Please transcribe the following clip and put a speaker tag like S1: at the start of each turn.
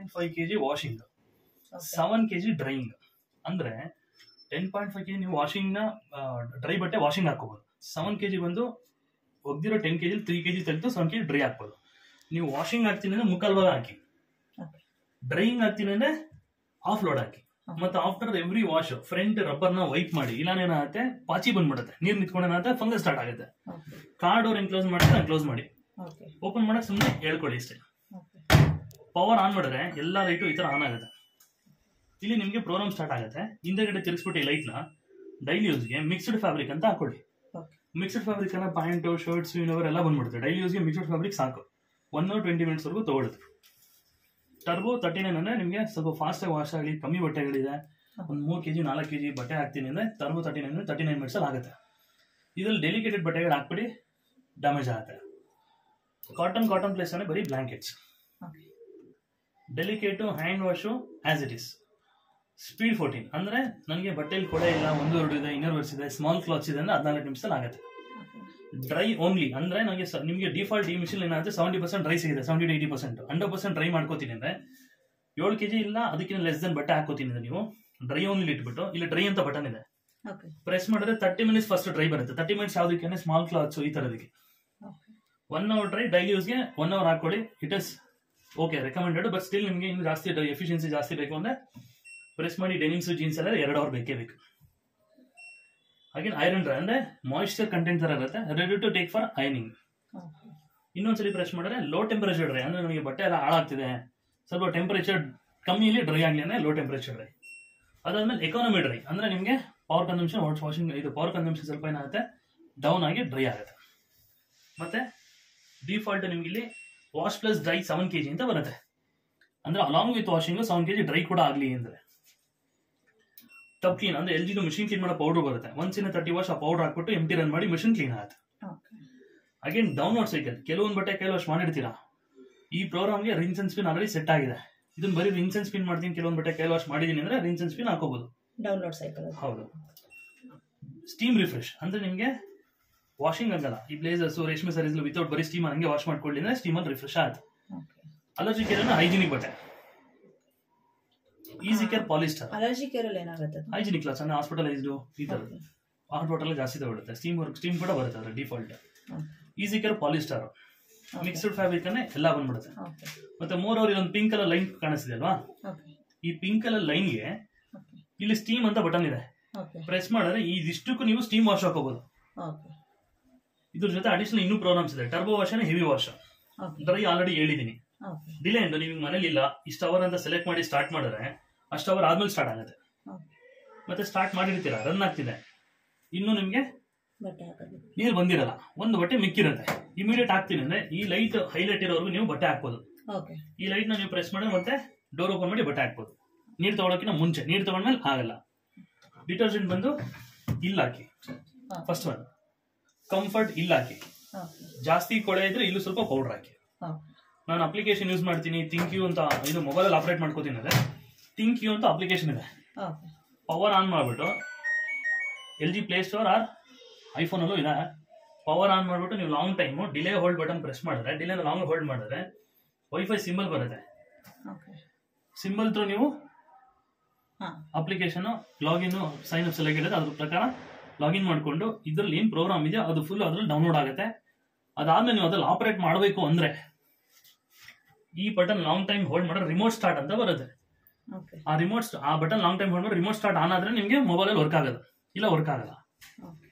S1: Point five K G washing
S2: okay
S1: seven K G drying ಅಂದ್ರೆ ten point five K G ನೀವು washing ನ dry ಬಟ್ಟೆ washing ಹಾಕೋಬಹುದು seven K G ಬಂದು ಒಗ್ದಿರೋ ten K G three K G ತೆಗೆದು seven K G dry ಹಾಕ್ಬೋದು ನೀವು ವಾಷಿಂಗ್ ಹಾಕ್ತೀನಿ ಅಂದ್ರೆ ಮುಕ್ಕಾಲ್ ಭಾಗ ಹಾಕಿ
S2: ಓಕೆ
S1: ಡ್ರೈಯಿಂಗ್ ಹಾಕ್ತೀನಿ ಅಂದ್ರೆ ಆಫ್ ಲೋಡ್ ಹಾಕಿ
S2: Okay.
S1: ಮತ್ತೆ after every wash front rubber ನ ವೈಪ್ ಮಾಡಿ ಇಲ್ಲ ಏನಾಗುತ್ತೆ ಪಾಚಿ ಬಂದ್ಬಿಡುತ್ತೆ ನೀರ್ ನಿಂತ್ಕೊಂಡು ಏನಾಗುತ್ತೆ ಫಂಗಸ್ ಸ್ಟಾರ್ಟ್ ಆಗುತ್ತೆ
S2: ಓಕೆ
S1: ಕಾರ್ ಡೋರ್ ಹೆಂಗ್ ಕ್ಲೋಸ್ ಮಾಡಿದ್ರೆ ಕ್ಲೋಸ್ ಮಾಡಿ
S2: ಓಕೆ
S1: ಓಪನ್ ಮಾಡಕ್ ಸುಮ್ಮನೆ ಹೇಳ್ಕೊಳ್ಳಿ ಇಷ್ಟೇ
S2: ಓಕೆ
S1: ಪವರ್ ಆನ್ ಮಾಡಿದ್ರೆ ಎಲ್ಲಾ ಲೈಟು ಈ ತರ ಆನ್ ಆಗುತ್ತೆ ಇಲ್ಲಿ ನಿಮಗೆ ಪ್ರೋಗ್ರಾಮ್ ಸ್ಟಾರ್ಟ್ ಆಗುತ್ತೆ ಹಿಂದೆಗಡೆ ತಿರ್ಗಿಸ್ಬಿಟ್ಟು ಈ ಲೈಟ್ನ ಡೈಲಿ ಯೂಸ್ಗೆ ಮಿಕ್ಸ್ಡ್ ಫ್ಯಾಬ್ರಿಕ್ ಅಂತ ಹಾಕೊಳ್ಳಿ
S2: ಓಕೆ
S1: ಮಿಕ್ಸ್ಡ್ ಫ್ಯಾಬ್ರಿಕ್ ಎಲ್ಲ ಪ್ಯಾಂಟು ಶರ್ಟ್ಸ್ ಇನ್ನೋವರ್ ಎಲ್ಲ ಬಂದ್ಬಿಡುತ್ತೆ ಡೈಲಿ ಯೂಸ್ಗೆ ಮಿಕ್ಸ್ಡ್ ಫ್ಯಾಬ್ರಿಕ್ ಸಾಕು ಒನ್ ಅವರ್ ಟ್ವೆಂಟಿ ಮಿನಿಟ್ಸ್ವರೆಗೂ ತೊಗೊಳುತ್ತೆ ಟರ್ಬೋ ತರ್ಟಿ ನೈನ್ ಅಂದರೆ ನಿಮಗೆ ಸ್ವಲ್ಪ ಫಾಸ್ಟಾಗಿ ವಾಶ್ ಆಗಲಿ ಕಮ್ಮಿ ಬಟ್ಟೆಗಳಿದೆ ಒಂದು ಮೂರು ಕೆ ಜಿ ನಾಲ್ಕು ಕೆ ಜಿ ಬಟ್ಟೆ ಹಾಕ್ತೀನಿ ಅಂದರೆ turbo thirty nine thirty nine ಮಿನಿಟ್ಸಲ್ಲಿ ಆಗುತ್ತೆ ಇದ್ರಲ್ಲಿ ಡೆಲಿಕೇಟೆಡ್ ಬಟ್ಟೆಗಳು ಹಾಕ್ಬಿಡಿ ಡ್ಯಾಮೇಜ್ ಆಗುತ್ತೆ ಕಾಟನ್ ಕಾಟನ್ ಪ್ಲೇಸ್ ಅಂದರೆ ಬರೀ blankets
S2: okay
S1: delicate hand wash as it is speed fourteen ಅಂದರೆ ನನಗೆ ಬಟ್ಟೆಲಿ ಕೊಡೆ ಇಲ್ಲ ಒಂದು ಎರಡು ಇದೆ ಇನ್ನರ್ ವರ್ಸ್ ಇದೆ ಸ್ಮಾಲ್ ಕ್ಲಾತ್ಸ್ ಇದೆ ಅಂದರೆ ಹದಿನಾಲ್ಕು ನಿಮಿಷದಲ್ಲಿ ಆಗುತ್ತೆ ಡ್ರೈ ಓನ್ಲಿ ಅಂದ್ರೆ ನನಗೆ ಸ- ನಿಮಗೆ ಡಿಫಾಲ್ಟ್ ಈ ಮಿಷನ್ ಏನಾಗುತ್ತೆ ಸೆವೆಂಟಿ ಪರ್ಸೆಂಟ್ ಡ್ರೈ ಸಿಗಿದೆ seventy eighty percent hundred percent dry ಮಾಡ್ಕೋತೀನಿ ಅಂದ್ರೆ ಏಳು ಕೆಜಿ ಇಲ್ಲ ಅದಕ್ಕಿಂತ ಲೆಸ್ ದನ್ ಬಟ್ಟೆ ಹಾಕೋತೀನಿ ಅಂದ್ರೆ ನೀವು ಡ್ರೈ ಓನ್ಲಿ ಇಟ್ಬಿಟ್ಟು ಇಲ್ಲಿ ಡ್ರೈ ಅಂತ ಬಟನ್ ಇದೆ
S2: ಓಕೆ
S1: ಪ್ರೆಸ್ ಮಾಡಿದ್ರೆ ತರ್ಟಿ ಮಿನಿಟ್ಸ್ ಫಸ್ಟ್ ಡ್ರೈ ಬರುತ್ತೆ ತರ್ಟಿ ಮಿನಿಟ್ಸ್ ಯಾವುದಕ್ಕೆ ಸ್ಮಾಲ್ ಕ್ಲಾತ್ಸ್ ಈ ತರದಕ್ಕೆ
S2: okay
S1: one hour dry daily ಯೂಸ್ಗೆ ಒನ್ ಅವರ್ ಹಾಕೊಳ್ಳಿ it is okay recommended but still ನಿಮಗೆ ಇನ್ನು ಜಾಸ್ತಿ ಎಫಿಷಿಯನ್ಸಿ ಜಾಸ್ತಿ ಬೇಕು ಅಂದ್ರೆ ಪ್ರೆಸ್ ಮಾಡಿ ಡೆನಿಮ್ಸ್ ಜೀನ್ಸ್ ಎಲ್ಲ ಎರಡು ಅವರ್ ಬೇಕೇ ಬೇಕು ಹಾಗೆ ಐರನ್ ಡ್ರೈ ಅಂದ್ರೆ ಮಾಯಿಶ್ಚರ್ ಕಂಟೆಂಟ್ ತರ ಇರುತ್ತೆ ready to take for ironing
S2: okay
S1: ಇನ್ನೊಂದ್ಸಲಿ ಪ್ರೆಸ್ ಮಾಡಿದ್ರೆ ಲೋ ಟೆಂಪರೇಚರ್ ಡ್ರೈ ಅಂದ್ರೆ ನನಗೆ ಬಟ್ಟೆ ಎಲ್ಲ ಹಾಳಾಗ್ತಿದೆ ಸ್ವಲ್ಪ ಟೆಂಪರೇಚರ್ ಕಮ್ಮಿಯಲ್ಲಿ ಡ್ರೈ ಆಗಲಿ ಅಂದ್ರೆ ಲೋ ಟೆಂಪರೇಚರ್ ಡ್ರೈ ಅದಾದ್ಮೇಲೆ ಎಕಾನಮಿ ಡ್ರೈ ಅಂದ್ರೆ ನಿಮಗೆ ಪವರ್ ಕನ್ಸಂಪ್ಷನ್ ವಾಷಿಂಗ್ ಇದು ಪವರ್ ಕನ್ಸಂಪ್ಷನ್ ಸ್ವಲ್ಪ ಏನಾಗುತ್ತೆ ಡೌನ್ ಆಗಿ ಡ್ರೈ ಆಗುತ್ತೆ ಮತ್ತೆ ಡಿಫಾಲ್ಟ್ ನಿಮ್ಗೆ ಇಲ್ಲಿ wash plus dry seven K G ಅಂತ ಬರುತ್ತೆ ಅಂದ್ರೆ along with washing seven K G dry ಕೂಡ ಆಗಲಿ ಅಂದ್ರೆ ಟಬ್ ಕ್ಲೀನ್ ಅಂದ್ರೆ ಎಲ್ ಜಿದು ಮಿಷಿನ್ ಕ್ಲೀನ್ ಮಾಡೋ ಪೌಡರ್ ಬರುತ್ತೆ ಒನ್ಸ್ ಇನ್ ತರ್ಟಿ ವಾಶ್ ಆ ಪೌಡರ್ ಹಾಕ್ಬಿಟ್ಟು ಎಂಟಿ ರನ್ ಮಾಡಿ ಮಿಷಿನ್ ಕ್ಲೀನ್ ಆಗುತ್ತೆ
S2: ಓಕೆ
S1: ಅಗೇನ್ ಡೌನ್ಲೋಡ್ ಸೈಕಲ್ ಕೆಲವೊಂದು ಬಟ್ಟೆ ಕೈಲಿ ವಾಶ್ ಮಾಡಿರ್ತೀರಾ ಈ ಪ್ರೋಗ್ರಾಮ್ಗೆ rinse and spin already set ಆಗಿದೆ ಇದನ್ನ ಬರೀ ರಿನ್ಸ್ ಅಂಡ್ ಸ್ಪಿನ್ ಮಾಡ್ತೀನಿ ಕೆಲವೊಂದು ಬಟ್ಟೆ ಕೈಲಿ ವಾಶ್ ಮಾಡಿದೀನಿ ಅಂದ್ರೆ ರಿನ್ಸ್ ಅಂಡ್ ಸ್ಪಿನ್ ಹಾಕೋಬಹುದು
S2: ಡೌನ್ಲೋಡ್ ಸೈಕಲ್
S1: ಹೌದು ಸ್ಟೀಮ್ ರಿಫ್ರೆಶ್ ಅಂದ್ರೆ ನಿಮಗೆ ವಾಷಿಂಗ್ ಆಗಲ್ಲ ಈ ಬ್ಲೇಸರ್ಸ್ ರೇಷ್ಮೆ ಸರೀಸ್ ವಿತೌಟ್ ಬರೀ ಸ್ಟೀಮ್ ಹಂಗೆ ವಾಶ್ ಮಾಡ್ಕೊಳ್ಳಿ ಅಂದ್ರೆ ಸ್ಟೀಮಲ್ಲಿ ರಿಫ್ರೆಶ್ ಆಗುತ್ತೆ
S2: ಓಕೆ
S1: ಅಲರ್ಜಿ ಕೇರ್ ಹೈಜಿನಿಕ್ ಬಟ್ಟೆ ಈಸಿ ಕೇರ್ ಪಾಲಿಸ್ಟರ್
S2: ಅಲರ್ಜಿ ಕೇರಲ್ಲಿ ಏನಾಗುತ್ತೆ ಅದು?
S1: ಹೈಜಿನಿಕ್ ಕ್ಲಾಸ್ ಅಂದ್ರೆ ಹಾಸ್ಪಿಟಲೈಸ್ಡ್ ಈ ತರ
S2: Okay.
S1: ಹಾಟ್ ವಾಟರ್ ಜಾಸ್ತಿ ತಗೊಳುತ್ತೆ ಸ್ಟೀಮ್ ವರ್ಕ್ ಸ್ಟೀಮ್ ಕೂಡ ಬರುತ್ತೆ ಅದ್ರ default
S2: Okay.
S1: Easy care polyester
S2: Okay.
S1: Mixed fabric ಅನ್ನೇ ಎಲ್ಲ ಬಂದ್ಬಿಡುತ್ತೆ
S2: ಓಕೆ
S1: ಮತ್ತೆ ಮೂರ್ ಅವರ್ ಇಲ್ಲೊಂದು ಪಿಂಕ್ ಕಲರ್ ಲೈನ್ ಕಾಣಿಸ್ತಿದೆ ಅಲ್ವಾ
S2: ಓಕೆ
S1: ಈ ಪಿಂಕ್ ಕಲರ್ ಲೈನ್ಗೆ
S2: ಓಕೆ
S1: ಇಲ್ಲಿ ಸ್ಟೀಮ್ ಅಂತ ಬಟನ್ ಇದೆ
S2: ಓಕೆ
S1: ಪ್ರೆಸ್ ಮಾಡಿದ್ರೆ ಇದಿಷ್ಟಕ್ಕೂ ನೀವು ಸ್ಟೀಮ್ ವಾಶ್ ಹಾಕೋಬಹುದು
S2: ಓಕೆ
S1: ಇದ್ರ ಜೊತೆ ಅಡಿಷನಲ್ ಇನ್ನೂ ಪ್ರೋಗ್ರಾಮ್ಸ್ ಇದೆ turbo wash heavy wash
S2: okay
S1: dry already ಹೇಳಿದೀನಿ
S2: ಓಕೆ
S1: ಡಿಲೇ ಎಂದು ನೀವು ಮನೇಲಿ ಇಲ್ಲ ಇಷ್ಟ ಅವರ್ ಅಂತ ಸೆಲೆಕ್ಟ್ ಮಾಡಿ ಸ್ಟಾರ್ಟ್ ಮಾಡಿದ್ರೆ ಅಷ್ಟು ಅವರ್ ಆದ್ಮೇಲೆ ಸ್ಟಾರ್ಟ್ ಆಗುತ್ತೆ
S2: ಓಕೆ
S1: ಮತ್ತೆ ಸ್ಟಾರ್ಟ್ ಮಾಡಿರ್ತೀರಾ ರನ್ ಆಗ್ತಿದೆ ಇನ್ನು ನಿಮ್ಗೆ
S2: ಬಟ್ಟೆ ಹಾಕೋದು
S1: ನೀರು ಬಂದಿರಲ್ಲ ಒಂದು ಬಟ್ಟೆ ಮಿಕ್ಕಿರುತ್ತೆ ಇಮಿಡಿಯೇಟ್ ಹಾಕ್ತೀನಿ ಅಂದ್ರೆ ಈ ಲೈಟ್ ಹೈಲೈಟ್ ಇರೋವರೆಗೂ ನೀವು ಬಟ್ಟೆ ಹಾಕ್ಬೋದು
S2: ಓಕೆ
S1: ಈ ಲೈಟ್ ನ ನೀವು ಪ್ರೆಸ್ ಮಾಡಿ ಮತ್ತೆ ಡೋರ್ ಓಪನ್ ಮಾಡಿ ಬಟ್ಟೆ ಹಾಕ್ಬೋದು ನೀರು ತಗೊಳಕಿನ ಮುಂಚೆ ನೀರು ತಗೊಂಡ್ಮೇಲೆ ಆಗಲ್ಲ ಡಿಟರ್ಜೆಂಟ್ ಬಂದು ಇಲ್ಲಿ ಹಾಕಿ
S2: ಹಾ.
S1: ಫಸ್ಟ್ ಒನ್ ಕಂಫರ್ಟ್ ಇಲ್ಲಿ ಹಾಕಿ
S2: ಓಕೆ
S1: ಜಾಸ್ತಿ ಕೊಳೆ ಇದ್ರೆ ಇಲ್ಲೂ ಸ್ವಲ್ಪ ಪೌಡರ್ ಹಾಕಿ
S2: ಓಕೆ
S1: ನಾನು ಅಪ್ಲಿಕೇಶನ್ ಯೂಸ್ ಮಾಡ್ತೀನಿ ಥಿಂಕ್ ಯು ಅಂತ ಇದು ಮೊಬೈಲಲ್ಲಿ ಆಪರೇಟ್ ಮಾಡ್ಕೋತೀನಿ ಅಂದ್ರೆ ಥಿಂಕ್ ಯು ಅಂತ ಅಪ್ಲಿಕೇಶನ್ ಇದೆ
S2: ಓಕೆ
S1: ಪವರ್ ಆನ್ ಮಾಡಿಬಿಟ್ಟು L G play store or ಐಫೋನಲ್ಲೂ ಇದೆ ಪವರ್ ಆನ್ ಮಾಡಿಬಿಟ್ಟು ನೀವು long time delay hold button press ಮಾಡಿದ್ರೆ ಡಿಲೇ ಲಾಂಗ್ ಹೋಲ್ಡ್ ಮಾಡಿದ್ರೆ ವೈಫೈ ಸಿಂಬಲ್ ಬರುತ್ತೆ
S2: ಓಕೆ
S1: ಸಿಂಬಲ್ ತ್ರೂ ನೀವು
S2: ಹಾಂ
S1: application login sign up select ಇರುತ್ತೆ ಅದ್ರ ಪ್ರಕಾರ ಲಾಗಿನ್ ಮಾಡಿಕೊಂಡು ಇದ್ರಲ್ಲಿ ಏನು ಪ್ರೋಗ್ರಾಮ್ ಇದೆಯೋ ಅದು ಫುಲ್ ಅದ್ರಲ್ಲಿ ಡೌನ್ಲೋಡ್ ಆಗುತ್ತೆ ಅದಾದ್ಮೇಲೆ ನೀವು ಅದ್ರಲ್ಲಿ ಆಪರೇಟ್ ಮಾಡಬೇಕು ಅಂದ್ರೆ ಈ ಬಟನ್ ಲಾಂಗ್ ಟೈಮ್ ಹೋಲ್ಡ್ ಮಾಡಿದ್ರೆ ರಿಮೋಟ್ ಸ್ಟಾರ್ಟ್ ಅಂತ ಬರುತ್ತೆ
S2: ಓಕೆ
S1: ಆ ರಿಮೋಟ್ ಆ ಬಟನ್ ಲಾಂಗ್ ಟೈಮ್ ಹೋಲ್ಡ್ ಮಾಡಿ ರಿಮೋಟ್ ಸ್ಟಾರ್ಟ್ ಆನ್ ಆದ್ರೆ ನಿಮಗೆ ಮೊಬೈಲಲ್ಲಿ ವರ್ಕ್ ಆಗೋದು ಇಲ್ಲ ವರ್ಕ್ ಆಗಲ್ಲ
S2: ಓಕೆ